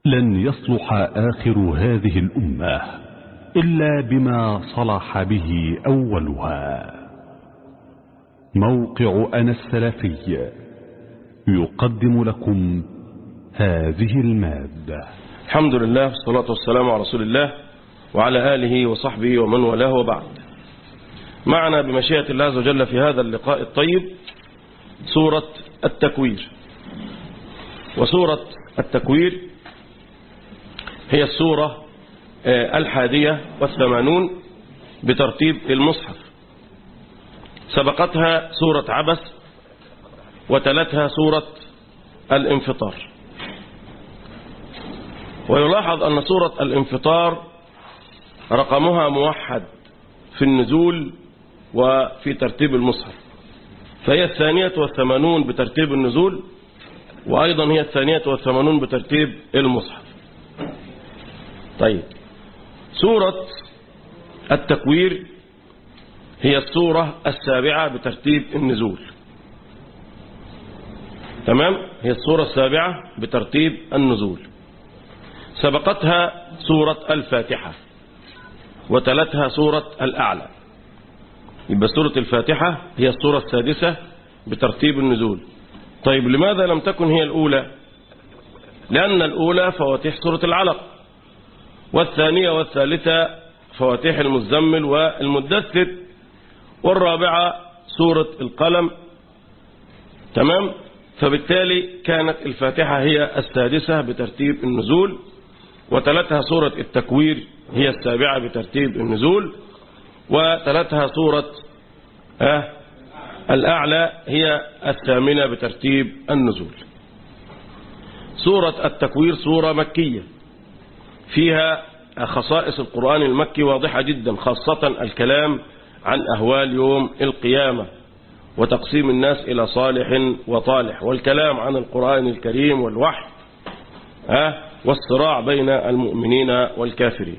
لن يصلح آخر هذه الأمة إلا بما صلح به أولها موقع أنا السلفي يقدم لكم هذه المادة الحمد لله والصلاة والسلام على رسول الله وعلى آله وصحبه ومن والاه وبعد معنا بمشيئة الله عز وجل في هذا اللقاء الطيب سورة التكوير وسورة التكوير هي السورة الحادية والثمانون بترتيب المصحف سبقتها سورة عبس وتلتها سورة الانفطار ويلاحظ أن سورة الانفطار رقمها موحد في النزول وفي ترتيب المصحف فهي الثانية والثمانون بترتيب النزول وأيضا هي الثانية والثمانون بترتيب المصحف طيب سورة التكوير هي السورة السابعة بترتيب النزول تمام هي السورة السابعة بترتيب النزول سبقتها سورة الفاتحة وتلتها سورة الأعلى يبقى سورة الفاتحة هي السورة السادسة بترتيب النزول طيب لماذا لم تكن هي الأولى لأن الأولى فواتيح سورة العلق والثانية والثالثة فواتيح المزمل والمدثر والرابعة سورة القلم تمام فبالتالي كانت الفاتحة هي السادسة بترتيب النزول وتلتها سورة التكوير هي السابعة بترتيب النزول وتلتها سورة آه الأعلى هي الثامنة بترتيب النزول سورة التكوير سورة مكية فيها خصائص القرآن المكي واضحة جدا خاصة الكلام عن أهوال يوم القيامة وتقسيم الناس إلى صالح وطالح والكلام عن القرآن الكريم والوحي ها والصراع بين المؤمنين والكافرين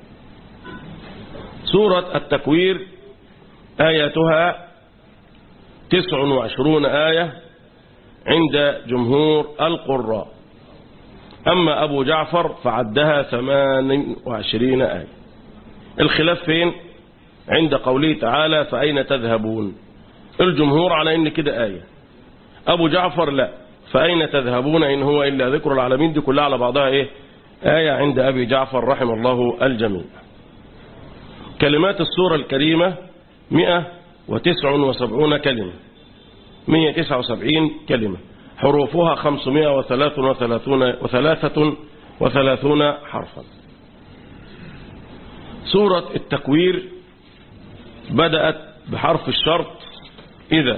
سورة التكوير آياتها تسع وعشرون آية عند جمهور القراء أما أبو جعفر فعدها ثمان وعشرين آية الخلاف فين عند قوله تعالى فأين تذهبون الجمهور على إن كده آية أبو جعفر لا فأين تذهبون إن هو إلا ذكر العالمين دي كلها على بعضها إيه آية عند أبي جعفر رحم الله الجميع كلمات السورة الكريمة مئة وتسع وسبعون كلمة مئة تسع وسبعين كلمة حروفها خمسمائة وثلاث وثلاثون وثلاثة وثلاثون حرفا سورة التكوير بدأت بحرف الشرط إذا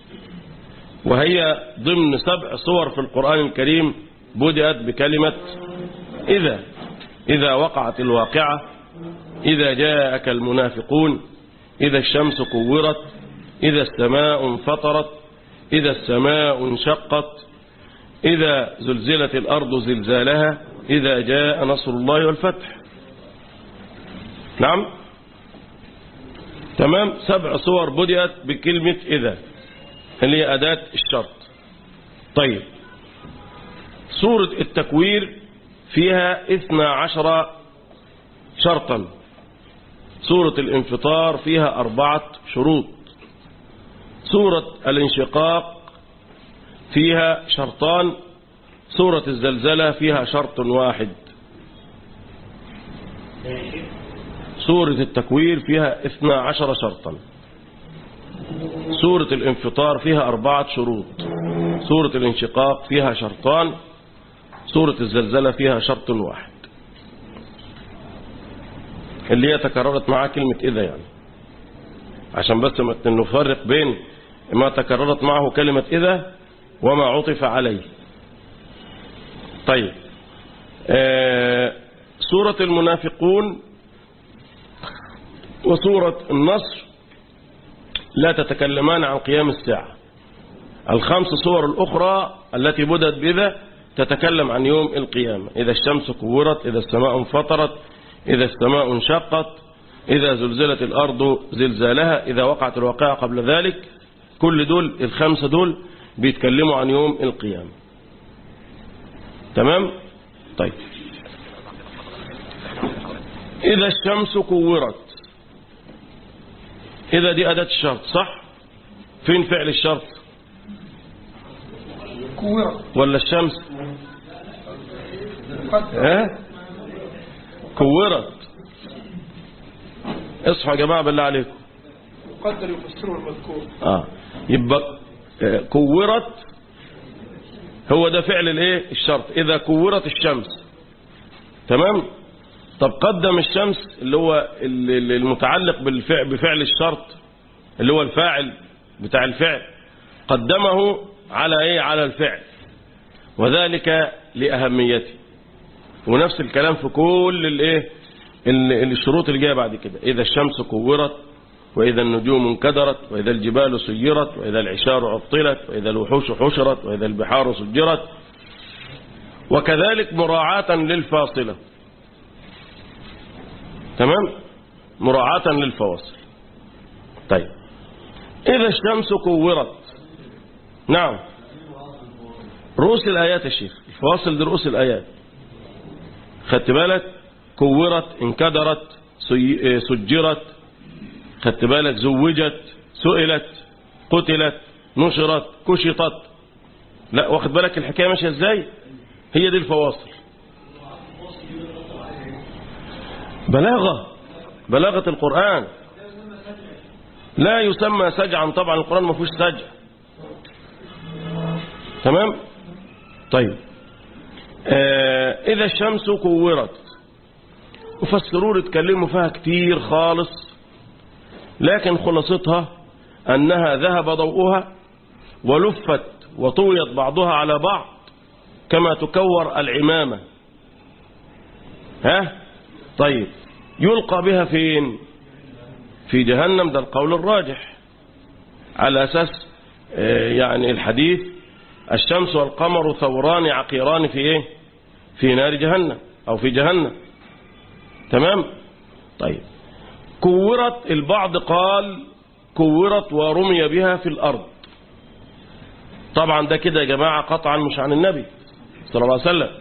وهي ضمن سبع صور في القرآن الكريم بدأت بكلمة إذا إذا وقعت الواقعة إذا جاءك المنافقون إذا الشمس كورت إذا السماء انفطرت إذا السماء انشقت إذا زلزلت الأرض زلزالها إذا جاء نصر الله والفتح نعم تمام سبع صور بدأت بكلمة إذا اللي هي أداة الشرط طيب سورة التكوير فيها اثنا عشر شرطا سورة الانفطار فيها أربعة شروط سورة الانشقاق فيها شرطان سورة الزلزلة فيها شرط واحد سورة التكوير فيها اثنا عشر شرطا سورة الانفطار فيها أربعة شروط سورة الانشقاق فيها شرطان سورة الزلزلة فيها شرط واحد اللي هي تكررت معاه كلمة إذا يعني عشان بس نفرق بين ما تكررت معه كلمة إذا وما عطف عليه طيب آه سورة المنافقون وسورة النصر لا تتكلمان عن قيام الساعة الخمس صور الأخرى التي بدت بذا تتكلم عن يوم القيامة إذا الشمس كورت إذا السماء انفطرت إذا السماء انشقت إذا زلزلت الأرض زلزالها إذا وقعت الواقعة قبل ذلك كل دول الخمسة دول بيتكلموا عن يوم القيامة تمام طيب إذا الشمس كورت إذا دي أداة الشرط صح فين فعل الشرط كورة ولا الشمس ها كورت اصحوا يا جماعة بالله عليكم قدر يفسره المذكور اه يبقى آه، كورت هو ده فعل الايه الشرط اذا كورت الشمس تمام طب قدم الشمس اللي هو ال- ال- المتعلق بالفعل بفعل الشرط اللي هو الفاعل بتاع الفعل قدمه على ايه على الفعل وذلك لأهميته ونفس الكلام في كل الايه ال- الشروط اللي جايه بعد كده اذا الشمس كورت وإذا النجوم انكدرت وإذا الجبال سيرت وإذا العشار عطلت وإذا الوحوش حشرت وإذا البحار سجرت وكذلك مراعاة للفاصلة تمام مراعاة للفواصل طيب إذا الشمس كورت نعم رؤوس الآيات يا شيخ الفواصل دي رؤوس الآيات خدت بالك كورت انكدرت سي- سجرت خدت بالك زوجت سئلت قتلت نشرت كشطت لا واخد بالك الحكاية ماشية ازاي هي دي الفواصل بلاغة بلاغة القرآن لا يسمى سجعا طبعا القرآن ما فيهوش سجع تمام طيب آه إذا الشمس كورت مفسرون اتكلموا فيها كتير خالص لكن خلاصتها أنها ذهب ضوءها ولفت وطويت بعضها على بعض كما تكور العمامة ها طيب يلقى بها فين في جهنم ده القول الراجح على أساس آه، يعني الحديث الشمس والقمر ثوران عقيران في ايه في نار جهنم او في جهنم تمام طيب كورت البعض قال كورت ورمي بها في الأرض طبعا ده كده يا جماعة قطعا مش عن النبي صلى الله عليه وسلم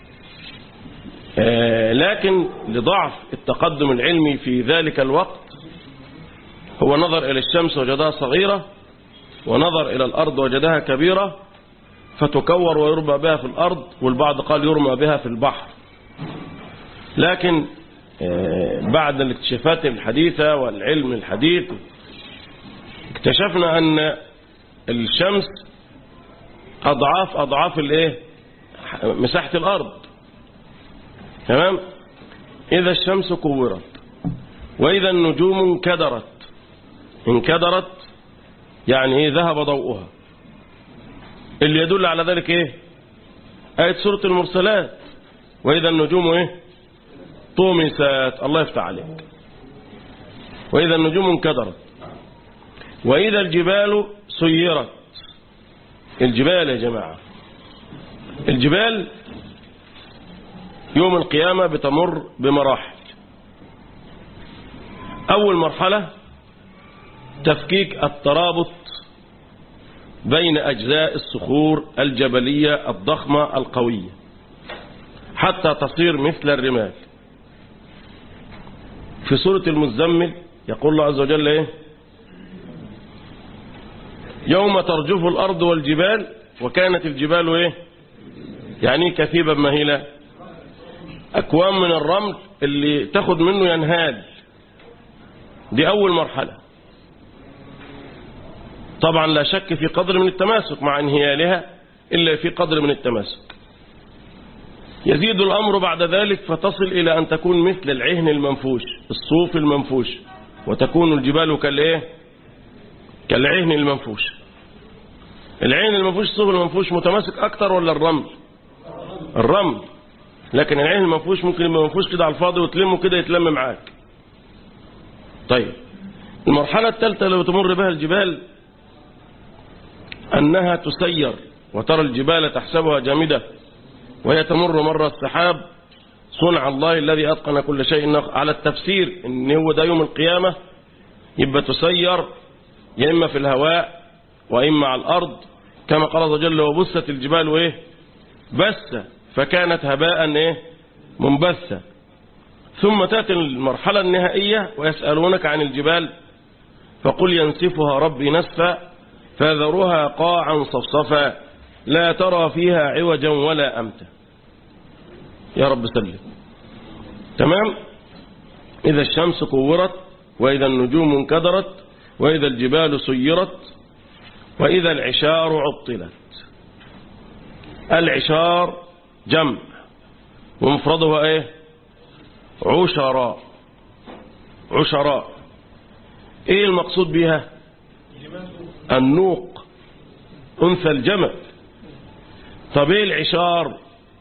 آه، لكن لضعف التقدم العلمي في ذلك الوقت هو نظر إلى الشمس وجدها صغيرة ونظر إلى الأرض وجدها كبيرة فتكور ويرمى بها في الأرض والبعض قال يرمى بها في البحر لكن آه، بعد الاكتشافات الحديثة والعلم الحديث اكتشفنا أن الشمس أضعاف أضعاف الايه مساحة الأرض تمام إذا الشمس كورت وإذا النجوم انكدرت انكدرت يعني إيه ذهب ضوءها اللي يدل على ذلك إيه آية سورة المرسلات وإذا النجوم إيه طمست الله يفتح عليك وإذا النجوم انكدرت وإذا الجبال سيرت الجبال يا جماعة الجبال يوم القيامة بتمر بمراحل أول مرحلة تفكيك الترابط بين أجزاء الصخور الجبلية الضخمة القوية حتى تصير مثل الرمال في سورة المزمل يقول الله عز وجل إيه يوم ترجف الأرض والجبال وكانت الجبال إيه يعني كثيبا مهيلة أكوام من الرمل اللي تاخد منه ينهال دي أول مرحلة طبعا لا شك في قدر من التماسك مع انهيالها إلا في قدر من التماسك يزيد الأمر بعد ذلك فتصل إلى أن تكون مثل العهن المنفوش الصوف المنفوش وتكون الجبال كالإيه كالعهن المنفوش العهن المنفوش الصوف المنفوش متماسك أكتر ولا الرمل الرمل لكن العهن المنفوش ممكن يبقى منفوش كده على الفاضي وتلمه كده يتلم معاك طيب المرحلة الثالثة اللي بتمر بها الجبال أنها تسير وترى الجبال تحسبها جامدة وهي تمر مر السحاب صنع الله الذي أتقن كل شيء على التفسير إن هو ده يوم القيامة يبقى تسير يا إما في الهواء وإما على الأرض كما قال عز وجل وبست الجبال وإيه بس فكانت هباء إيه منبثة ثم تأتي المرحلة النهائية ويسألونك عن الجبال فقل ينسفها ربي نسفا فذرها قاعا صفصفا لا ترى فيها عوجا ولا أمتا يا رب سلم تمام إذا الشمس كورت وإذا النجوم انكدرت وإذا الجبال سيرت وإذا العشار عطلت العشار جمع ومفرده ايه عشراء عشراء ايه المقصود بها النوق انثى الجمل طب ايه العشار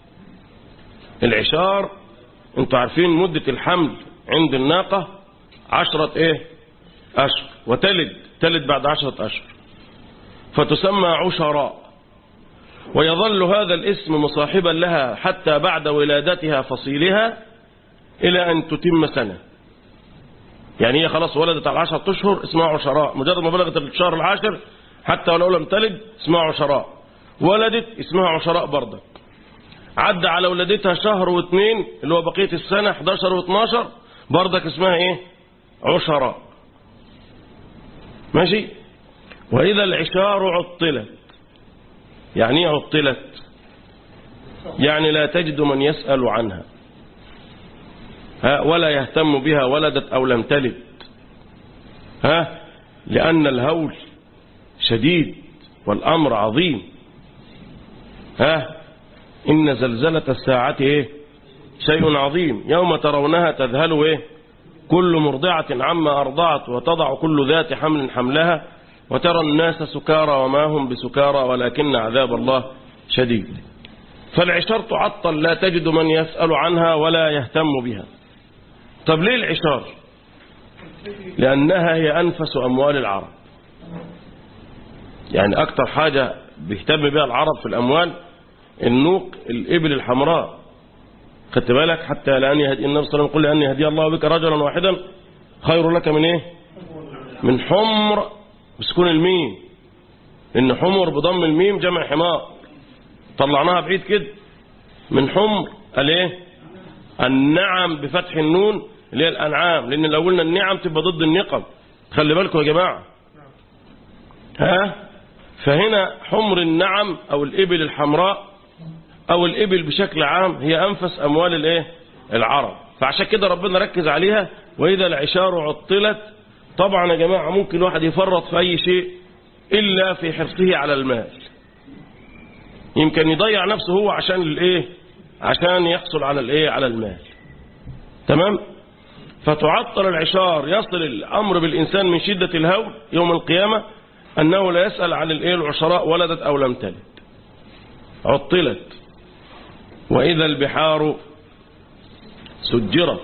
العشار انتوا عارفين مدة الحمل عند الناقة عشرة ايه اشهر وتلد تلد بعد عشرة اشهر فتسمى عشراء ويظل هذا الاسم مصاحبا لها حتى بعد ولادتها فصيلها إلى أن تتم سنة يعني هي خلاص ولدت على عشرة أشهر اسمها عشراء مجرد ما بلغت الشهر العاشر حتى ولو لم تلد اسمها عشراء ولدت اسمها عشراء برضه عدى على ولادتها شهر واثنين اللي هو بقية السنة 11 و12 برضك اسمها ايه عشراء ماشي وإذا العشار عطلت يعني ايه عطلت يعني لا تجد من يسأل عنها ها ولا يهتم بها ولدت أو لم تلد ها لأن الهول شديد والأمر عظيم ها إن زلزلة الساعة إيه شيء عظيم يوم ترونها تذهل إيه كل مرضعة عما أرضعت وتضع كل ذات حمل حملها وترى الناس سكارى وما هم بسكارى ولكن عذاب الله شديد فالعشار تعطل لا تجد من يسأل عنها ولا يهتم بها طب ليه العشار لأنها هي أنفس أموال العرب يعني أكتر حاجة بيهتم بها العرب في الأموال النوق الإبل الحمراء خدت بالك حتى لأن يهدي النبي صلى الله عليه وسلم قل لأن يهدي الله بك رجلا واحدا خير لك من إيه من حمر بسكون الميم إن حمر بضم الميم جمع حمار طلعناها بعيد كده من حمر قال إيه النعم بفتح النون اللي هي الأنعام لأن لو قلنا النعم تبقى ضد النقم خلي بالكم يا جماعة ها فهنا حمر النعم أو الإبل الحمراء أو الإبل بشكل عام هي أنفس أموال الإيه العرب فعشان كده ربنا ركز عليها وإذا العشار عطلت طبعا يا جماعة ممكن واحد يفرط في أي شيء إلا في حرصه على المال يمكن يضيع نفسه هو عشان الإيه عشان يحصل على الإيه على المال تمام فتعطل العشار يصل الأمر بالإنسان من شدة الهول يوم القيامة أنه لا يسأل عن الإيه العشراء ولدت أو لم تلد عطلت وإذا البحار سجرت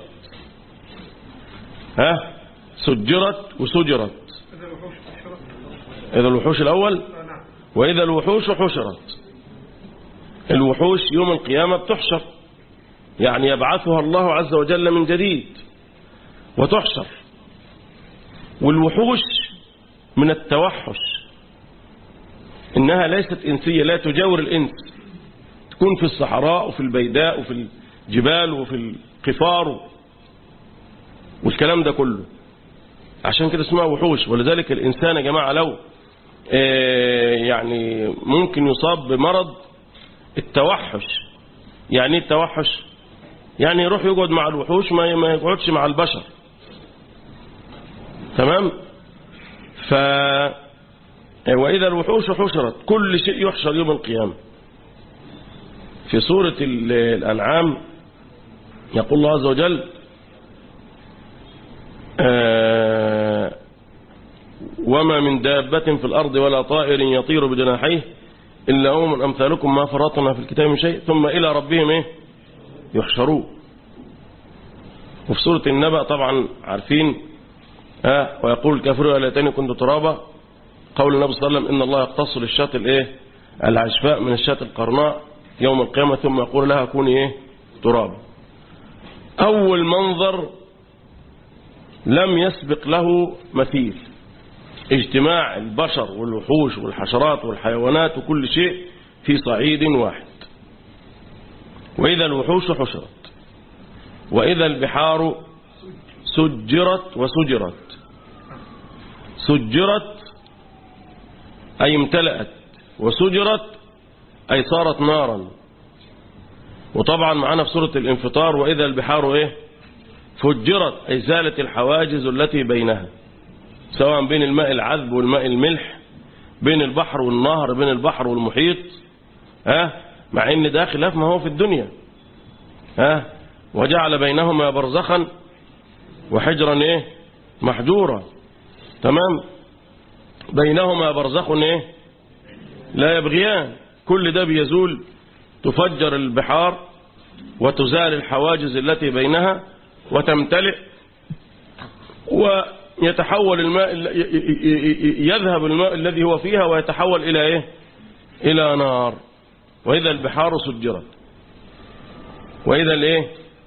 ها سجرت وسجرت إذا الوحوش تحشرت إذا الوحوش الأول آه نعم وإذا الوحوش حشرت الوحوش يوم القيامة بتحشر يعني يبعثها الله عز وجل من جديد وتحشر والوحوش من التوحش إنها ليست إنسية لا تجاور الإنس تكون في الصحراء وفي البيداء وفي الجبال وفي القفار والكلام ده كله عشان كده اسمها وحوش ولذلك الإنسان يا جماعة لو آه، يعني ممكن يصاب بمرض التوحش يعني ايه التوحش يعني يروح يقعد مع الوحوش ما ما يقعدش مع البشر تمام ف وإذا الوحوش حشرت كل شيء يحشر يوم القيامة في سورة ال- الأنعام يقول الله عز وجل آه، وما من دابة في الأرض ولا طائر يطير بجناحيه إلا أمم أمثالكم ما فرطنا في الكتاب من شيء ثم إلى ربهم إيه يحشرون وفي سورة النبأ طبعا عارفين آه ويقول الكافر يا ليتني كنت ترابا قول النبي صلى الله عليه وسلم إن الله يقتص للشاة الإيه العشفاء من الشاة القرناء يوم القيامة ثم يقول لها كوني إيه ترابا أول منظر لم يسبق له مثيل اجتماع البشر والوحوش والحشرات والحيوانات وكل شيء في صعيد واحد وإذا الوحوش حشرت وإذا البحار سجرت وسجرت سجرت أي امتلأت وسجرت أي صارت نارا وطبعا معنا في سورة الانفطار وإذا البحار إيه فجرت أي زالت الحواجز التي بينها سواء بين الماء العذب والماء الملح بين البحر والنهر بين البحر والمحيط ها مع ان ده خلاف ما هو في الدنيا ها وجعل بينهما برزخا وحجرا ايه محجورا تمام بينهما برزخ ايه لا يبغيان كل ده بيزول تفجر البحار وتزال الحواجز التي بينها وتمتلئ ويتحول الماء يذهب الماء الذي هو فيها ويتحول إلى إيه إلى نار وإذا البحار سجرت وإذا الإيه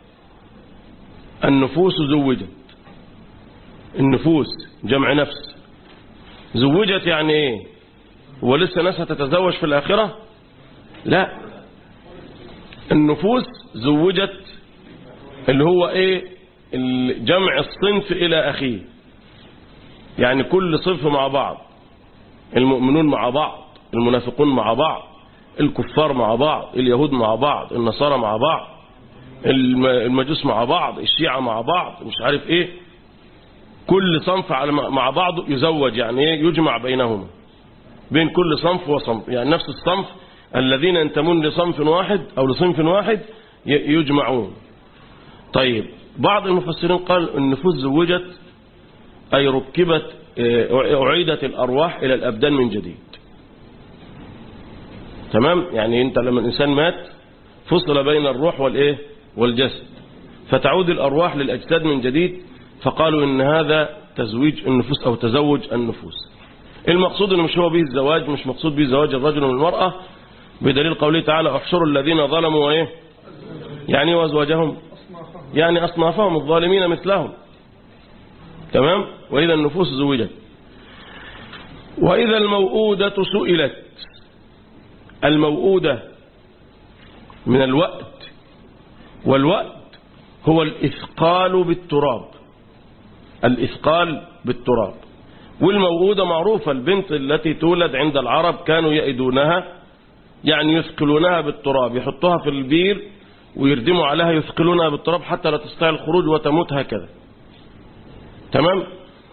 النفوس زوجت النفوس جمع نفس زوجت يعني إيه هو لسه ناس هتتزوج في الآخرة لا النفوس زوجت اللي هو ايه جمع الصنف الى اخيه يعني كل صنف مع بعض المؤمنون مع بعض المنافقون مع بعض الكفار مع بعض اليهود مع بعض النصارى مع بعض المجوس مع بعض الشيعة مع بعض مش عارف ايه كل صنف على مع بعضه يزوج يعني ايه يجمع بينهما بين كل صنف وصنف يعني نفس الصنف الذين ينتمون لصنف واحد او لصنف واحد يجمعون طيب بعض المفسرين قال النفوس زوجت أي ركبت أعيدت الأرواح إلى الأبدان من جديد تمام يعني أنت لما الإنسان مات فصل بين الروح والإيه والجسد فتعود الأرواح للأجساد من جديد فقالوا إن هذا تزويج النفوس أو تزوج النفوس المقصود إنه مش هو به الزواج مش مقصود به زواج الرجل والمرأة بدليل قوله تعالى احشروا الذين ظلموا وإيه يعني وازواجهم يعني أصنافهم الظالمين مثلهم تمام وإذا النفوس زوجت وإذا الموؤودة سئلت الموؤودة من الوقت والوقت هو الإثقال بالتراب الإثقال بالتراب والموؤودة معروفة البنت التي تولد عند العرب كانوا يأيدونها يعني يثقلونها بالتراب يحطوها في البير ويردموا عليها يثقلونها بالتراب حتى لا تستطيع الخروج وتموت هكذا تمام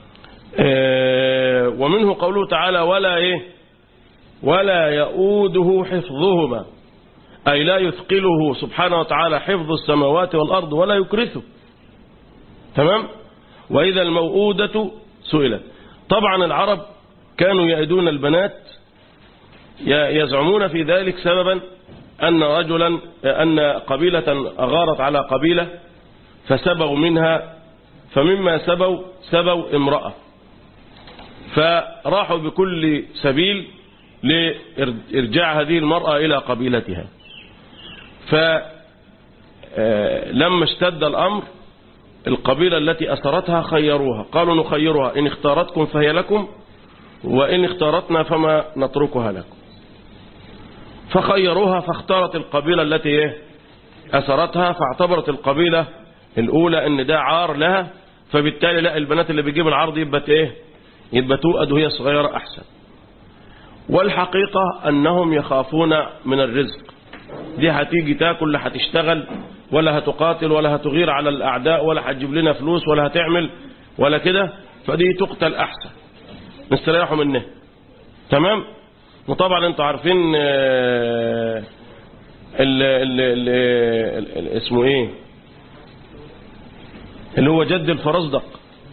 آه ومنه قوله تعالى ولا ايه ولا يؤوده حفظهما أي لا يثقله سبحانه وتعالى حفظ السماوات والأرض ولا يكرثه تمام وإذا الموؤودة سئلت طبعا العرب كانوا يأدون البنات يزعمون في ذلك سببا أن رجلا أن قبيلة أغارت على قبيلة فسبوا منها فمما سبوا سبوا امرأة فراحوا بكل سبيل لإرجاع هذه المرأة إلى قبيلتها فلما اشتد الأمر القبيلة التي أسرتها خيروها قالوا نخيرها إن اختارتكم فهي لكم وإن اختارتنا فما نتركها لكم فخيروها فاختارت القبيلة التي أسرتها فاعتبرت القبيلة الأولى أن ده عار لها فبالتالي لا البنات اللي بيجيب العرض يبقى ايه يبقى تؤد وهي صغيرة أحسن والحقيقة أنهم يخافون من الرزق دي هتيجي تاكل لا هتشتغل ولا هتقاتل ولا هتغير على الأعداء ولا هتجيب لنا فلوس ولا هتعمل ولا كده فدي تقتل أحسن نستريحوا منها تمام وطبعا انتوا عارفين ال ال ال ال اسمه ايه اللي هو جد الفرزدق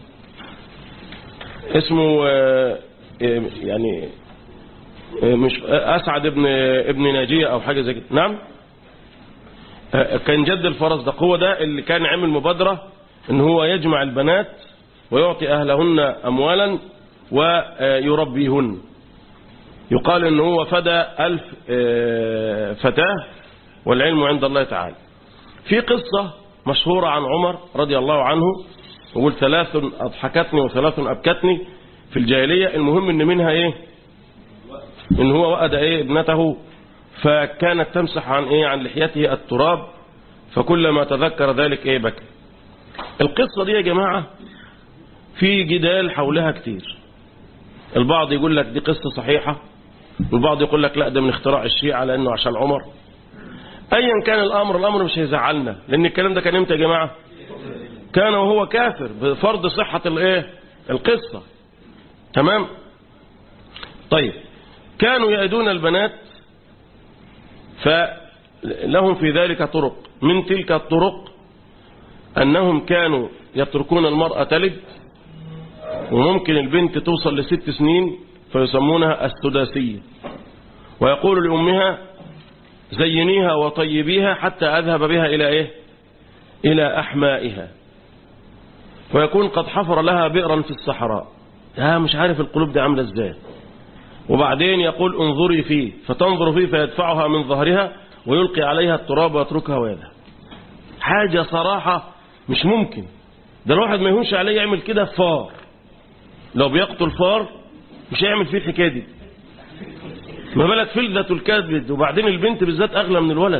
اسمه يعني مش اسعد ابن ابن ناجية او حاجة زي كده نعم كان جد الفرزدق هو ده اللي كان عامل مبادرة ان هو يجمع البنات ويعطي اهلهن اموالا ويربيهن يقال ان هو فدى ألف فتاة والعلم عند الله تعالى في قصة مشهورة عن عمر رضي الله عنه يقول ثلاث أضحكتني وثلاث أبكتني في الجاهلية المهم ان منها ايه ان هو وأد ايه ابنته فكانت تمسح عن إيه عن لحيته التراب فكلما تذكر ذلك إيه بكى القصة دي يا جماعة في جدال حولها كتير البعض يقول لك دي قصة صحيحة والبعض يقول لك لا ده من اختراع الشيعة لأنه عشان عمر أيا كان الأمر الأمر مش هيزعلنا لأن الكلام ده كان امتى يا جماعة كان وهو كافر بفرض صحة الايه القصة تمام طيب كانوا يأدون البنات فلهم في ذلك طرق من تلك الطرق أنهم كانوا يتركون المرأة تلد وممكن البنت توصل لست سنين فيسمونها السداسية ويقول لأمها زينيها وطيبيها حتى أذهب بها إلى إيه إلى أحمائها ويكون قد حفر لها بئرا في الصحراء ها مش عارف القلوب دي عاملة ازاي وبعدين يقول انظري فيه فتنظر فيه فيدفعها من ظهرها ويلقي عليها التراب ويتركها ويذهب حاجة صراحة مش ممكن ده الواحد ما يهونش عليه يعمل كده فار لو بيقتل فار مش هيعمل فيه الحكايه دي ما بالك فلذة الكذب وبعدين البنت بالذات أغلى من الولد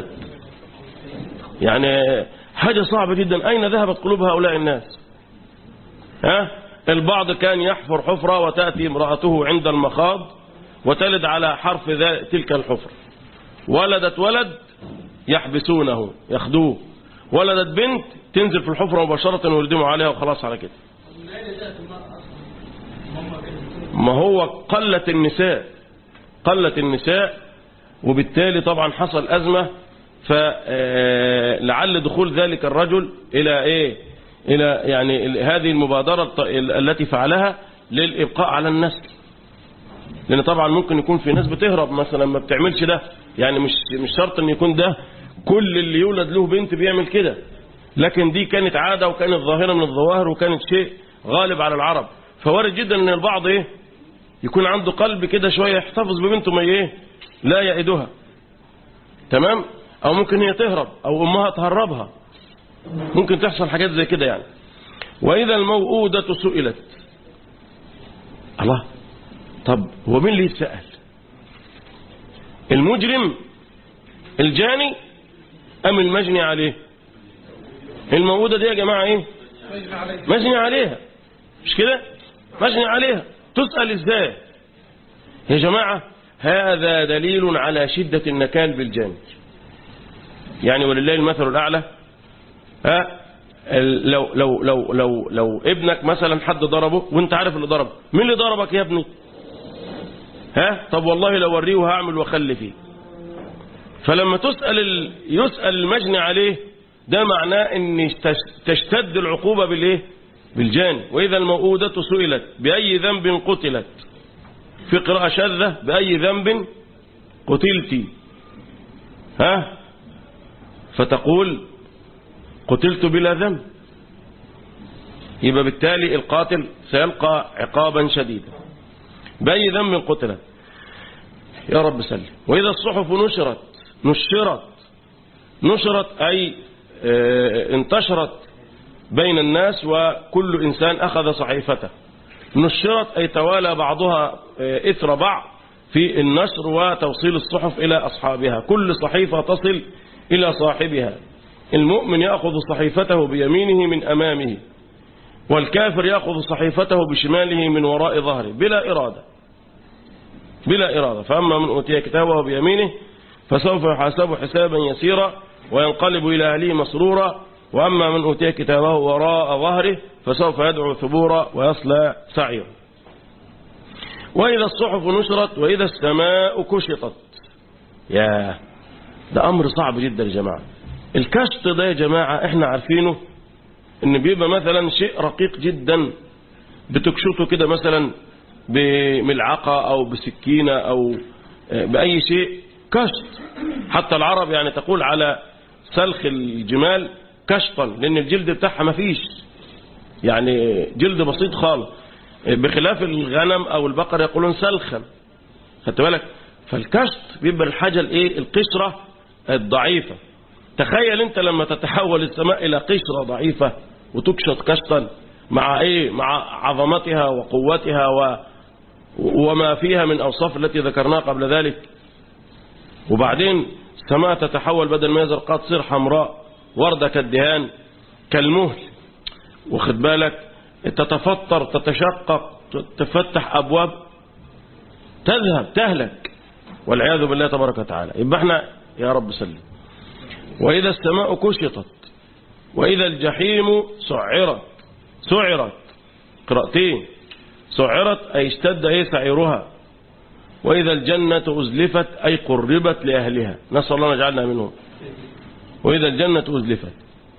يعني حاجة صعبة جدا أين ذهبت قلوب هؤلاء الناس ها البعض كان يحفر حفرة وتأتي امرأته عند المخاض وتلد على حرف ذا تلك الحفرة ولدت ولد يحبسونه ياخدوه ولدت بنت تنزل في الحفرة مباشرة ويردموا عليها وخلاص على كده ما هو قلت النساء قلت النساء وبالتالي طبعا حصل أزمة فلعل دخول ذلك الرجل إلى إيه إلى يعني هذه المبادرة التي فعلها للإبقاء على النسل لأن طبعا ممكن يكون في ناس بتهرب مثلا ما بتعملش ده يعني مش مش شرط ان يكون ده كل اللي يولد له بنت بيعمل كده لكن دي كانت عادة وكانت ظاهرة من الظواهر وكانت شيء غالب على العرب فوارد جدا ان البعض ايه يكون عنده قلب كده شوية يحتفظ ببنته ما ايه لا يعدها تمام او ممكن هي تهرب او امها تهربها ممكن تحصل حاجات زي كده يعني واذا الموءودة سئلت الله طب هو مين اللي يتسأل المجرم الجاني ام المجني عليه الموءودة دي يا جماعة ايه مجني عليه مجني عليها مش كده مجني عليها تسأل ازاي يا جماعة هذا دليل على شدة النكال بالجانب يعني ولله المثل الأعلى ها ال- لو لو لو لو لو ابنك مثلا حد ضربه وانت عارف اللي ضربه مين اللي ضربك يا ابني ها طب والله لو وريه وهعمل واخلي فيه فلما تسأل ال... يسأل المجني عليه ده معناه ان تش- تشتد العقوبة بالايه بالجاني واذا الموءودة سئلت بأي ذنب قتلت في قراءة شاذة بأي ذنب قتلت ها فتقول قتلت بلا ذنب يبقى بالتالي القاتل سيلقى عقابا شديدا بأي ذنب قتلت يا رب سلم وإذا الصحف نشرت نشرت نشرت أي آه، انتشرت بين الناس وكل إنسان أخذ صحيفته نشرت أي توالى بعضها آه، إثر بعض في النشر وتوصيل الصحف إلى أصحابها كل صحيفة تصل إلى صاحبها المؤمن يأخذ صحيفته بيمينه من أمامه والكافر يأخذ صحيفته بشماله من وراء ظهره بلا إرادة بلا إرادة فأما من أوتي كتابه بيمينه فسوف يحاسب حسابا يسيرا وينقلب إلى أهله مسرورا وأما من أوتي كتابه وراء ظهره فسوف يدعو ثبورا ويصلى سعيرا وإذا الصحف نشرت وإذا السماء كشطت يا ده أمر صعب جدا يا جماعة الكشط ده يا جماعة احنا عارفينه ان بيبقى مثلا شيء رقيق جدا بتكشطه كده مثلا بملعقة او بسكينة او بأي شيء كشط حتى العرب يعني تقول على سلخ الجمال كشطا لان الجلد بتاعها ما فيش يعني جلد بسيط خالص بخلاف الغنم او البقر يقولون سلخا خدت بالك فالكشط بيبقى الحاجة الايه القشرة الضعيفة تخيل انت لما تتحول السماء الى قشرة ضعيفة وتكشط كشطا مع ايه مع عظمتها وقوتها و وما فيها من اوصاف التي ذكرناها قبل ذلك وبعدين السماء تتحول بدل ما هي زرقاء تصير حمراء وردة كالدهان كالمهل واخد بالك تتفطر تتشقق تفتح أبواب تذهب تهلك والعياذ بالله تبارك وتعالى يبقى احنا يا رب سلم وإذا السماء كشطت وإذا الجحيم سعرت سعرت قراءتين سعرت أي اشتد أي سعيرها وإذا الجنة أزلفت أي قربت لأهلها نسأل الله نجعلنا منهم وإذا الجنة أزلفت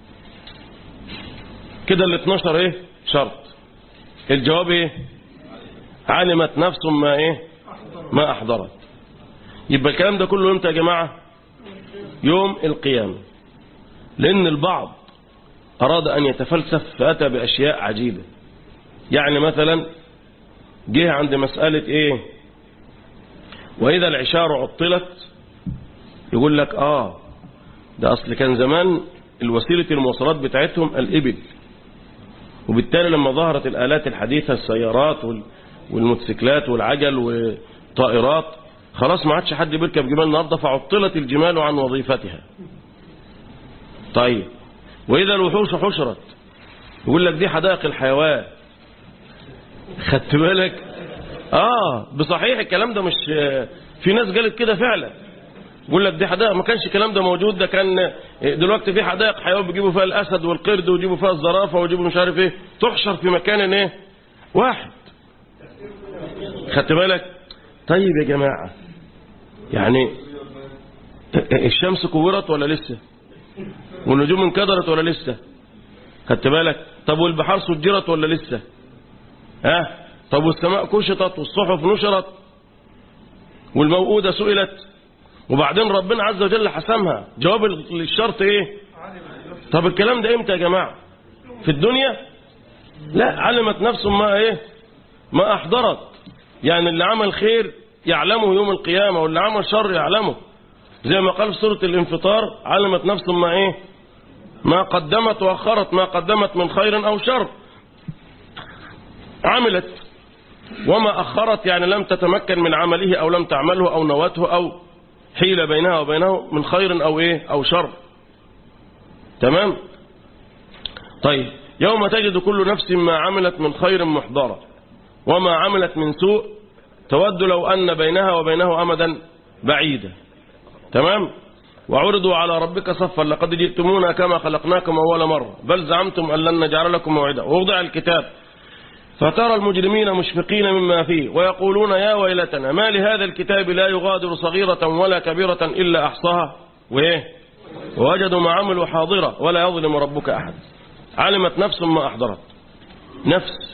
كده ال 12 إيه شرط الجواب إيه علمت نفس ما إيه ما أحضرت يبقى الكلام ده كله امتى يا جماعة يوم القيامة لأن البعض أراد أن يتفلسف فأتى بأشياء عجيبة يعني مثلا جه عند مسألة إيه وإذا العشار عطلت يقول لك آه ده أصل كان زمان الوسيلة المواصلات بتاعتهم الإبل وبالتالي لما ظهرت الآلات الحديثة السيارات وال- والموتوسيكلات والعجل والطائرات خلاص ما عادش حد بيركب جمال النهارده فعطلت الجمال عن وظيفتها طيب وإذا الوحوش حشرت يقول لك دي حدائق الحيوان خدت بالك اه بصحيح الكلام ده مش في ناس قالت كده فعلا يقول لك دي حدائق ما كانش الكلام ده موجود ده كان دلوقتي في حدائق حيوان بيجيبوا فيها الاسد والقرد ويجيبوا فيها الزرافه ويجيبوا مش عارف ايه تحشر في مكان ايه واحد خدت بالك طيب يا جماعه يعني الشمس كورت ولا لسه والنجوم انكدرت ولا لسه خدت بالك طب والبحار سجرت ولا لسه ها طب والسماء كشطت والصحف نشرت والموءودة سئلت وبعدين ربنا عز وجل حسمها جواب الشرط ايه طب الكلام ده امتى يا جماعة في الدنيا لا علمت نفس ما ايه ما احضرت يعني اللي عمل خير يعلمه يوم القيامة واللي عمل شر يعلمه زي ما قال في سورة الانفطار علمت نفس ما ايه ما قدمت واخرت ما قدمت من خير او شر عملت وما أخرت يعني لم تتمكن من عمله أو لم تعمله أو نوته أو حيل بينها وبينه من خير أو إيه أو شر تمام طيب يوم تجد كل نفس ما عملت من خير محضرة وما عملت من سوء تود لو أن بينها وبينه أمدا بعيدا تمام وعرضوا على ربك صفا لقد جئتمونا كما خلقناكم أول مرة بل زعمتم أن لن نجعل لكم موعدا ووضع الكتاب فترى المجرمين مشفقين مما فيه ويقولون يا ويلتنا ما لهذا الكتاب لا يغادر صغيرة ولا كبيرة إلا أحصاها وإيه ووجدوا ما عملوا حاضرة ولا يظلم ربك أحد علمت نفس ما أحضرت نفس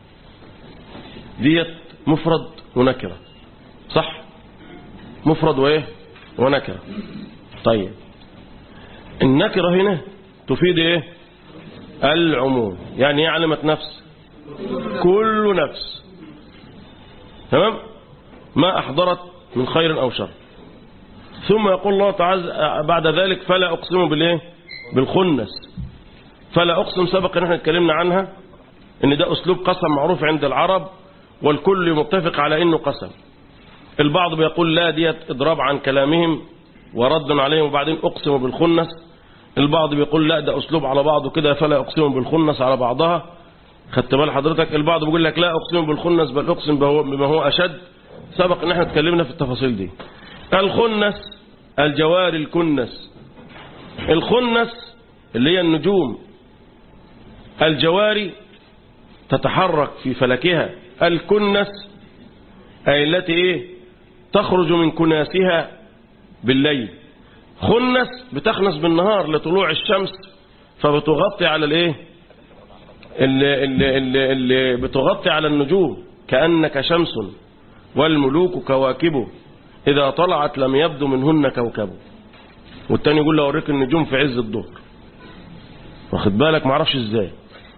ديت مفرد ونكرة صح مفرد وإيه ونكرة طيب النكرة هنا تفيد إيه العموم يعني إيه علمت نفس كل نفس تمام ما أحضرت من خير أو شر ثم يقول الله تعالى بعد ذلك فلا أقسم بالإيه بالخنس فلا أقسم سبق ان احنا اتكلمنا عنها ان ده أسلوب قسم معروف عند العرب والكل متفق على انه قسم البعض بيقول لا ديت إضراب عن كلامهم ورد عليهم وبعدين أقسم بالخنس البعض بيقول لا ده أسلوب على بعضه كده فلا أقسم بالخنس على بعضها خدت بال حضرتك البعض بيقول لك لا أقسم بالخنس بل أقسم بما هو أشد سبق ان احنا اتكلمنا في التفاصيل دي الخنس الجوار الكنس الخنس اللي هي النجوم الجواري تتحرك في فلكها الكنس أي التي إيه تخرج من كناسها بالليل خنس بتخنس بالنهار لطلوع الشمس فبتغطي على الايه اللي, اللي, اللي, اللي بتغطي على النجوم كأنك شمس والملوك كواكب إذا طلعت لم يبدو منهن كوكب والتاني يقول له أوريك النجوم في عز الظهر واخد بالك معرفش ازاي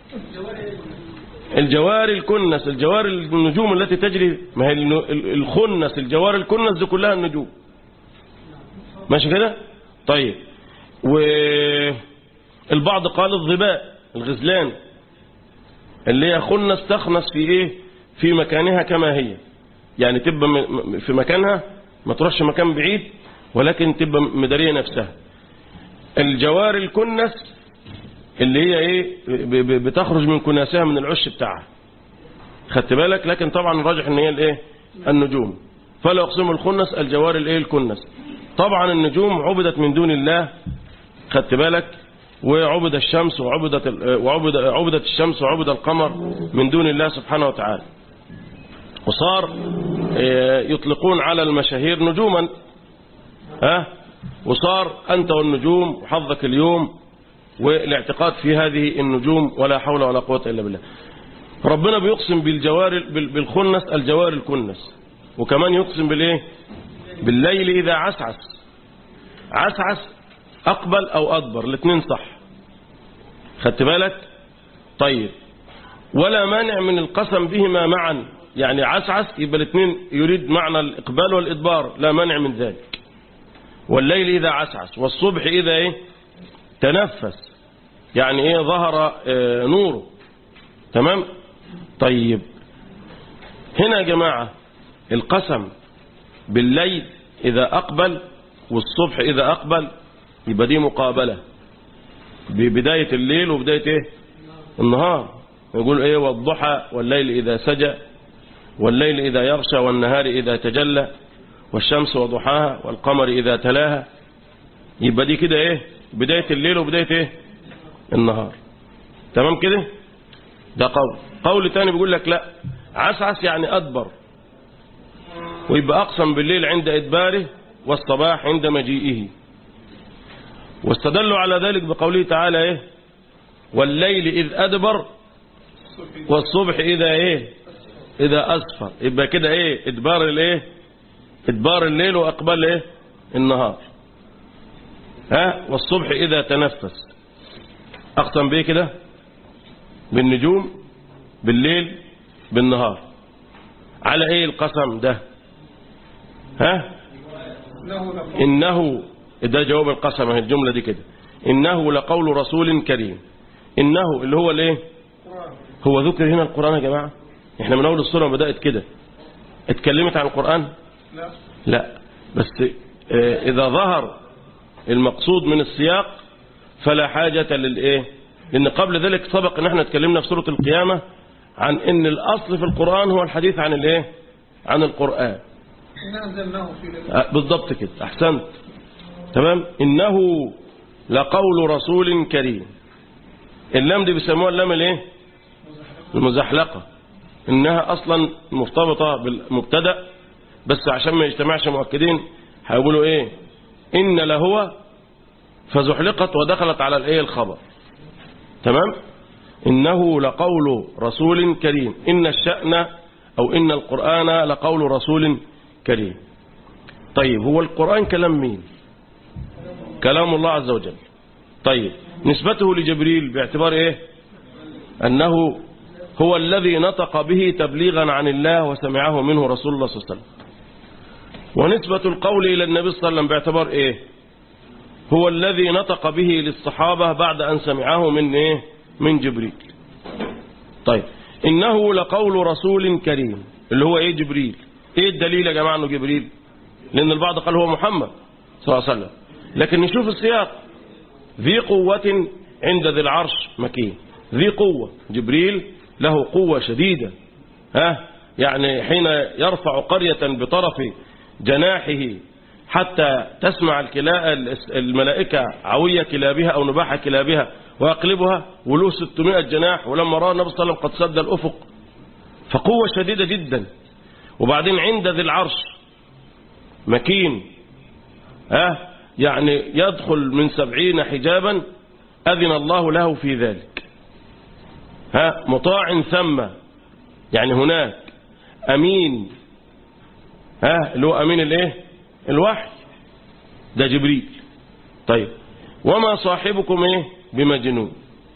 الجوار الكنس الجوار النجوم التي تجري ما هي الخنس الجوار الكنس دي كلها النجوم ماشي كده طيب والبعض قال الظباء الغزلان اللي هي خنس تخنس في ايه في مكانها كما هي يعني تبقى في مكانها ما تروحش مكان بعيد ولكن تبقى مدارية نفسها الجوار الكنس اللي هي ايه ب- ب- بتخرج من كناسها من العش بتاعها خدت بالك لكن طبعا الراجح ان هي الايه النجوم فلا يقسم الخنس الجوار الايه الكنس طبعا النجوم عبدت من دون الله خدت بالك وعبد الشمس وعبدت ال- وعبد عبدت الشمس وعبد القمر من دون الله سبحانه وتعالى وصار آه، يطلقون على المشاهير نجوما ها وصار أنت والنجوم وحظك اليوم والاعتقاد في هذه النجوم ولا حول ولا قوة إلا بالله ربنا بيقسم بالجوار بال- بالخنس الجوار الكنس وكمان يقسم بالايه بالليل إذا عسعس عسعس أقبل أو أدبر الاثنين صح خدت بالك طيب ولا مانع من القسم بهما معا يعني عسعس يبقى الاثنين يريد معنى الإقبال والإدبار لا مانع من ذلك والليل إذا عسعس والصبح إذا إيه تنفس يعني إيه ظهر آه، نوره تمام طيب هنا يا جماعة القسم بالليل إذا أقبل والصبح إذا أقبل يبقى دي مقابلة ببداية الليل وبداية إيه النهار يقول إيه والضحى والليل إذا سجى والليل إذا يغشى والنهار إذا تجلى والشمس وضحاها والقمر إذا تلاها يبقى دي كده إيه بداية الليل وبداية إيه النهار تمام كده ده قول قول تاني بيقول لك لا عسعس يعني أدبر ويبقى أقسم بالليل عند إدباره والصباح عند مجيئه واستدلوا على ذلك بقوله تعالى إيه والليل إذ أدبر والصبح إذا إيه إذا أسفر يبقى كده إيه إدبار الإيه إدبار الليل وأقبال إيه النهار ها والصبح إذا تنفس أقسم بيه كده بالنجوم بالليل بالنهار على ايه القسم ده ها إنه لقول إنه ده جواب القسم اهي الجملة دي كده إنه لقول رسول كريم إنه اللي هو الايه قرآن هو ذكر هنا القرآن يا جماعة احنا من أول السورة بدأت كده اتكلمت عن القرآن لا لا بس آه، إذا ظهر المقصود من السياق فلا حاجة للإيه لأن قبل ذلك سبق أن احنا اتكلمنا في سورة القيامة عن أن الأصل في القرآن هو الحديث عن الإيه عن القرآن إن أنزلناه في ليلة آه، بالضبط كده أحسنت تمام إنه لقول رسول كريم اللام دي بيسموها اللام الايه المزحلقة إنها أصلا مرتبطة بالمبتدأ بس عشان ما يجتمعش مؤكدين هيقولوا إيه إن لهو فزحلقت ودخلت على الإيه الخبر تمام إنه لقول رسول كريم إن الشأن أو إن القرآن لقول رسول كريم طيب هو القرآن كلام مين كلام الله عز وجل طيب نسبته لجبريل باعتبار إيه أنه هو الذي نطق به تبليغا عن الله وسمعه منه رسول الله صلى الله عليه وسلم ونسبة القول إلى النبي صلى الله عليه وسلم باعتبار إيه هو الذي نطق به للصحابة بعد أن سمعه من إيه من جبريل طيب إنه لقول رسول كريم اللي هو إيه جبريل إيه الدليل يا جماعة أنه جبريل لأن البعض قال هو محمد صلى الله عليه وسلم لكن نشوف السياق ذي قوة عند ذي العرش مكين ذي قوة جبريل له قوة شديدة ها يعني حين يرفع قرية بطرف جناحه حتى تسمع الكلا الملائكة عوية كلابها أو نباح كلابها ويقلبها وله 600 جناح ولما رأى النبي صلى الله عليه وسلم قد سد الأفق فقوة شديدة جدا وبعدين عند ذي العرش مكين ها يعني يدخل من سبعين حجابا أذن الله له في ذلك ها مطاع ثم يعني هناك أمين ها اللي هو أمين الايه الوحي ده جبريل طيب وما صاحبكم ايه بمجنون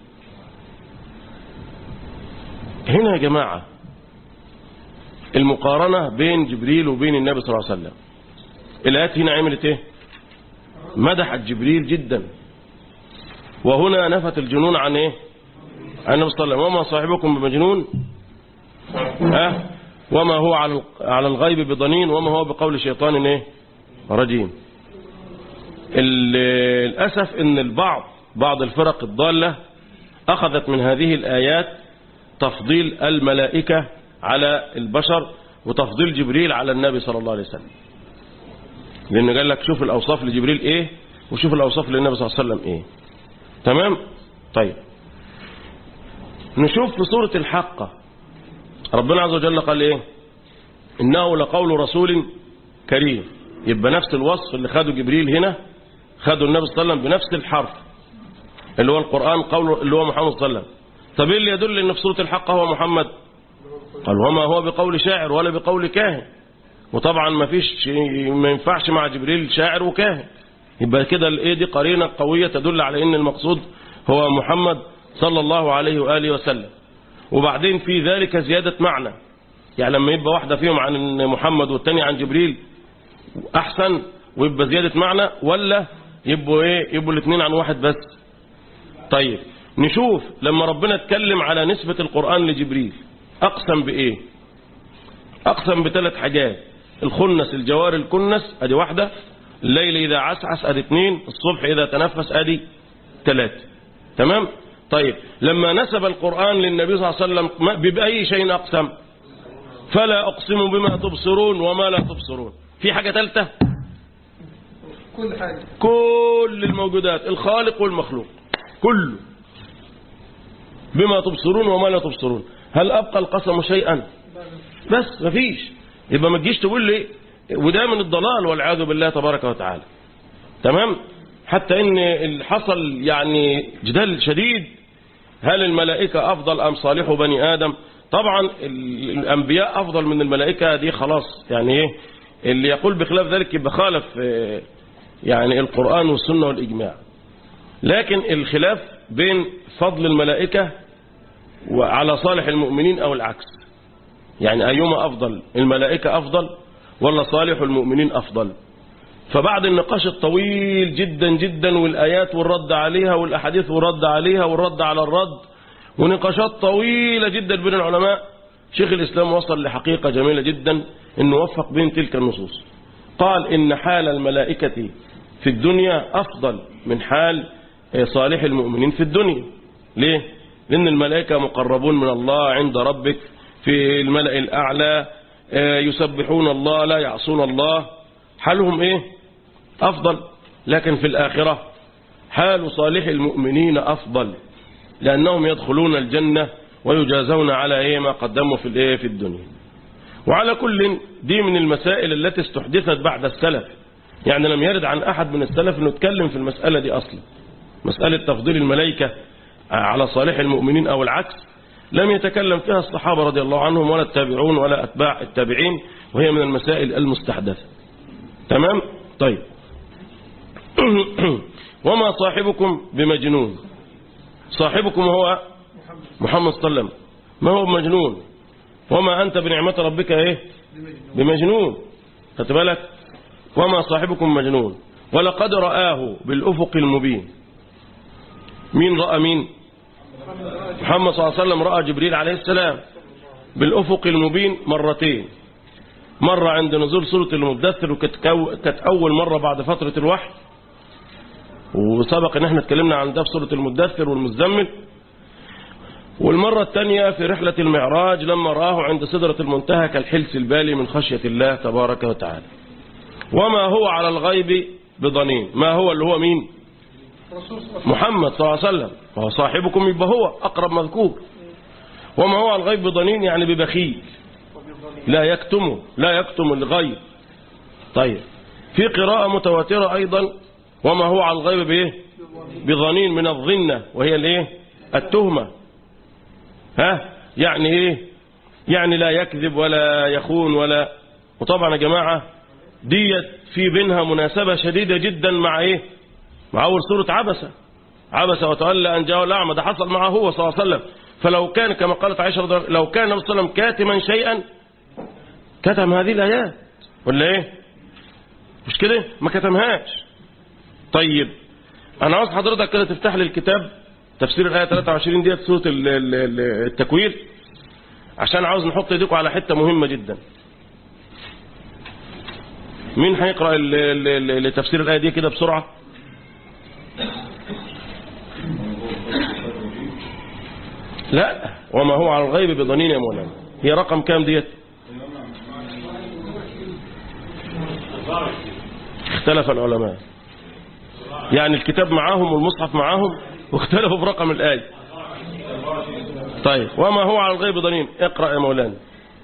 هنا يا جماعة المقارنة بين جبريل وبين النبي صلى الله عليه وسلم الآيات هنا عملت ايه مدحت جبريل جدا وهنا نفت الجنون عن ايه عن النبي صلى الله عليه وسلم وما صاحبكم بمجنون ها وما هو على على الغيب بضنين وما هو بقول شيطان ايه رجيم ال- للأسف ان البعض بعض الفرق الضالة أخذت من هذه الآيات تفضيل الملائكة على البشر وتفضيل جبريل على النبي صلى الله عليه وسلم لأنه قال لك شوف الأوصاف لجبريل إيه وشوف الأوصاف للنبي صلى الله عليه وسلم إيه تمام طيب نشوف في سورة الحقة ربنا عز وجل قال إيه إنه لقول رسول كريم يبقى نفس الوصف اللي خده جبريل هنا خده النبي صلى الله عليه وسلم بنفس الحرف اللي هو القرآن قوله اللي هو محمد صلى الله عليه وسلم طب ايه اللي يدل ان في سورة الحق هو محمد قال وما هو بقول شاعر ولا بقول كاهن وطبعا ما فيش ما ينفعش مع جبريل شاعر وكاهن يبقى كده الايه دي قرينه قويه تدل على ان المقصود هو محمد صلى الله عليه واله وسلم وبعدين في ذلك زياده معنى يعني لما يبقى واحده فيهم عن محمد والتاني عن جبريل احسن ويبقى زياده معنى ولا يبقوا ايه يبقوا الاثنين عن واحد بس طيب نشوف لما ربنا اتكلم على نسبة القرآن لجبريل أقسم بإيه أقسم بثلاث حاجات الخنس الجوار الكنس أدي واحدة الليل إذا عسعس أدي اثنين الصبح إذا تنفس أدي ثلاثة تمام طيب لما نسب القرآن للنبي صلى الله عليه وسلم ما- بأي شيء أقسم فلا أقسم بما تبصرون وما لا تبصرون في حاجة ثالثة كل حاجة كل الموجودات الخالق والمخلوق كله بما تبصرون وما لا تبصرون هل أبقى القسم شيئا بس مفيش يبقى ما تجيش تقول لي وده من الضلال والعياذ بالله تبارك وتعالى تمام حتى ان اللي حصل يعني جدال شديد هل الملائكة أفضل أم صالح بني آدم طبعا ال- الأنبياء أفضل من الملائكة دي خلاص يعني إيه اللي يقول بخلاف ذلك يبقى خالف آه، يعني القرآن والسنة والإجماع لكن الخلاف بين فضل الملائكة وعلى صالح المؤمنين أو العكس يعني أيهما أفضل الملائكة أفضل ولا صالح المؤمنين أفضل فبعد النقاش الطويل جدا جدا والآيات والرد عليها والأحاديث والرد عليها والرد على الرد ونقاشات طويلة جدا بين العلماء شيخ الإسلام وصل لحقيقة جميلة جدا أنه وفق بين تلك النصوص قال إن حال الملائكة في الدنيا أفضل من حال صالح المؤمنين في الدنيا ليه؟ لأن الملائكة مقربون من الله عند ربك في الملأ الأعلى آه، يسبحون الله لا يعصون الله حالهم إيه؟ أفضل لكن في الآخرة حال صالح المؤمنين أفضل لأنهم يدخلون الجنة ويجازون على إيه ما قدموا في الإيه في الدنيا وعلى كل دي من المسائل التي استحدثت بعد السلف يعني لم يرد عن أحد من السلف أنه يتكلم في المسألة دي أصلا مسألة تفضيل الملائكة على صالح المؤمنين أو العكس لم يتكلم فيها الصحابة رضي الله عنهم ولا التابعون ولا أتباع التابعين وهي من المسائل المستحدثة تمام طيب وما صاحبكم بمجنون صاحبكم هو محمد صلى الله عليه وسلم ما هو بمجنون وما أنت بنعمة ربك إيه بمجنون خدت بالك وما صاحبكم مجنون ولقد رآه بالأفق المبين مين رأى مين محمد صلى الله عليه وسلم رأى جبريل عليه السلام بالأفق المبين مرتين مرة عند نزول سورة المدثر وكانت كو- كانت أول مرة بعد فترة الوحي وسبق ان احنا اتكلمنا عن ده في سورة المدثر والمزمل والمرة الثانية في رحلة المعراج لما رآه عند سدرة المنتهى كالحلس البالي من خشية الله تبارك وتعالى وما هو على الغيب بضنين ما هو اللي هو مين الرسول صلى الله عليه محمد صلى الله عليه وسلم وهو صاحبكم يبقى هو أقرب مذكور وما هو على الغيب بضنين يعني ببخيل لا يكتمه لا يكتم الغيب طيب في قراءة متواترة أيضا وما هو على الغيب بإيه بضنين من الظنة وهي الايه التهمة ها يعني ايه يعني لا يكذب ولا يخون ولا وطبعا يا جماعة ديت في بينها مناسبة شديدة جدا مع ايه مع أول سورة عبسة عبس وتولى أن جاءه الأعمى ده حصل معه هو صلى الله عليه وسلم فلو كان كما قالت عائشة رضي الله عنها، لو كان النبي صلى الله عليه وسلم كاتما شيئا كتم هذه الآيات ولا ايه مش كده ما كتمهاش طيب انا عاوز حضرتك كده تفتح لي الكتاب تفسير الآية 23 ديت سورة ال- ال- ال- التكوير عشان عاوز نحط ايديكم على حتة مهمة جدا مين هيقرأ ال- ال- ال- تفسير الآية دي كده بسرعة لا وما هو على الغيب بضنين يا مولانا هي رقم كام ديت اختلف العلماء يعني الكتاب معاهم والمصحف معاهم واختلفوا في رقم الآية طيب وما هو على الغيب ضنين اقرأ يا مولانا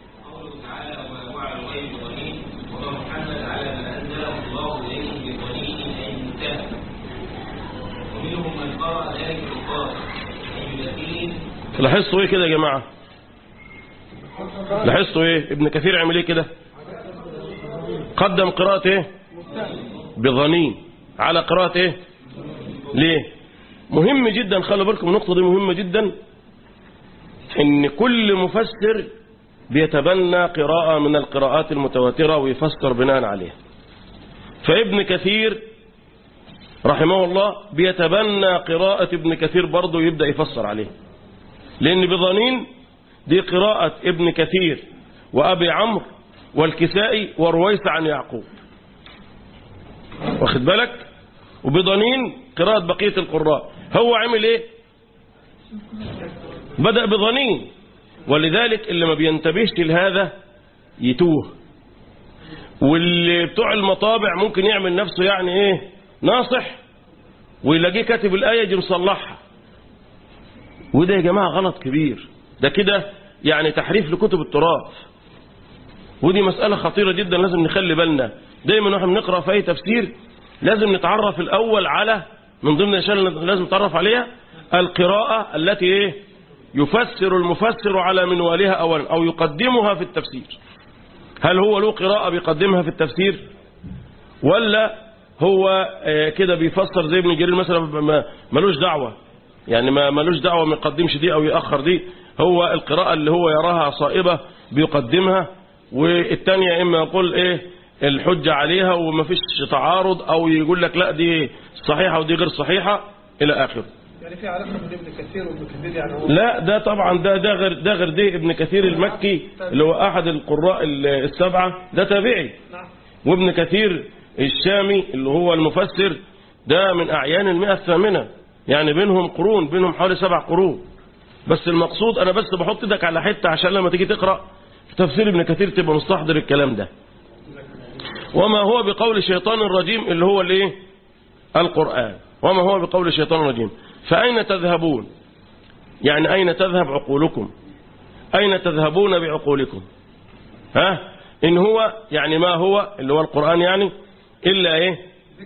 لاحظتوا ايه كده يا جماعة لاحظتوا ايه ابن كثير عمل ايه كده قدم قراءة ايه بظنين على قراءة ايه ليه مهم جدا خلوا بالكم النقطة دي مهمة جدا ان كل مفسر بيتبنى قراءة من القراءات المتواترة ويفسر بناء عليها فابن كثير رحمه الله بيتبنى قراءة ابن كثير برضه يبدأ يفسر عليه لأن بظنين دي قراءة ابن كثير وأبي عمرو والكسائي ورويس عن يعقوب واخد بالك وبضنين قراءة بقية القراء هو عمل ايه بدأ بضنين ولذلك اللي ما بينتبهش لهذا يتوه واللي بتوع المطابع ممكن يعمل نفسه يعني ايه ناصح ويلاقيه كاتب الآية يجي مصلحها وده يا جماعة غلط كبير ده كده يعني تحريف لكتب التراث ودي مسألة خطيرة جدا لازم نخلي بالنا دايما واحنا بنقرأ في أي تفسير لازم نتعرف الأول على من ضمن الأشياء اللي لازم نتعرف عليها القراءة التي إيه يفسر المفسر على منوالها أولا أو يقدمها في التفسير هل هو له قراءة بيقدمها في التفسير ولا هو آه، كده بيفسر زي ابن جرير مثلا ما- ملوش دعوة يعني ما ملوش دعوة ما يقدمش دي أو يأخر دي هو القراءة اللي هو يراها صائبة بيقدمها والتانية إما يقول إيه الحجة عليها وما فيش تعارض أو يقول لك لا دي صحيحة ودي غير صحيحة إلى آخره يعني في علاقة بين ابن كثير وابن كثير يعني هو لا ده طبعا ده ده غير ده غير ده ابن كثير المكي اللي هو أحد القراء السبعة ده تابعي نعم وابن كثير الشامي اللي هو المفسر ده من أعيان المئة الثامنة يعني بينهم قرون بينهم حوالي سبع قرون بس المقصود أنا بس بحط ايدك على حتة عشان لما تيجي تقرأ في تفسير ابن كثير تبقى مستحضر الكلام ده وما هو بقول الشيطان الرجيم اللي هو الايه القرآن وما هو بقول الشيطان الرجيم فأين تذهبون يعني أين تذهب عقولكم أين تذهبون بعقولكم ها إن هو يعني ما هو اللي هو القرآن يعني إلا إيه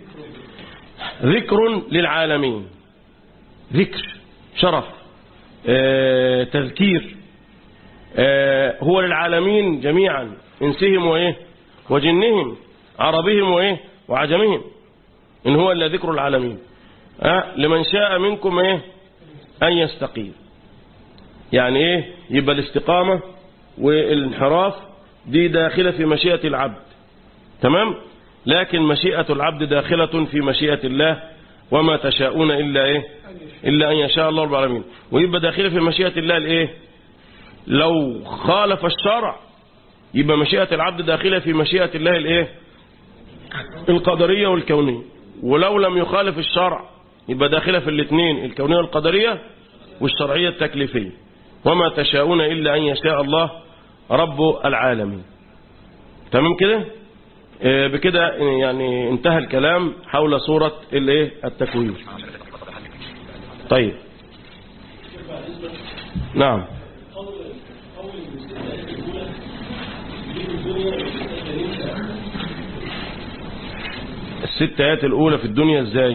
ذكر للعالمين ذكر شرف آه تذكير آه هو للعالمين جميعا إنسهم وإيه وجنهم عربهم وإيه وعجمهم إن هو إلا ذكر العالمين آه لمن شاء منكم إيه أن يستقيم يعني إيه يبقى الاستقامة والانحراف دي داخلة في مشيئة العبد تمام لكن مشيئة العبد داخلة في مشيئة الله وما تشاءون إلا إيه إلا أن يشاء الله رب العالمين ويبقى داخلة في مشيئة الله الإيه لو خالف الشرع يبقى مشيئة العبد داخلة في مشيئة الله الإيه القدرية والكونية ولو لم يخالف الشرع يبقى داخلة في الاثنين الكونية والقدرية والشرعية التكليفية وما تشاءون إلا أن يشاء الله رب العالمين تمام كده آه، بكده يعني انتهى الكلام حول سورة الايه التكوير طيب نعم الست آيات الأولى في الدنيا ازاي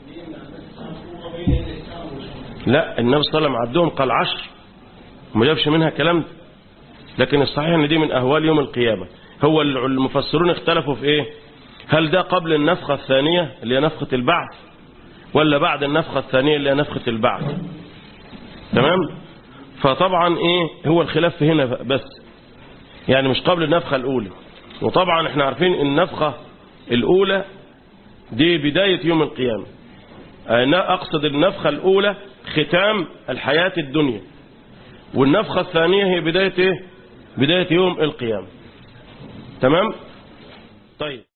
لا النبي صلى الله عليه وسلم عدهم قال عشر وما جابش منها كلام ده لكن الصحيح ان دي من اهوال يوم القيامة هو المفسرون اختلفوا في ايه هل ده قبل النفخة الثانية اللي هي نفخة البعث ولا بعد النفخة الثانية اللي هي نفخة البعث تمام فطبعا ايه هو الخلاف هنا بس يعني مش قبل النفخة الاولى وطبعا احنا عارفين النفخة الاولى دي بداية يوم القيامة أنا أقصد النفخة الأولى ختام الحياة الدنيا والنفخة الثانية هي بداية إيه؟ بداية يوم القيامة تمام طيب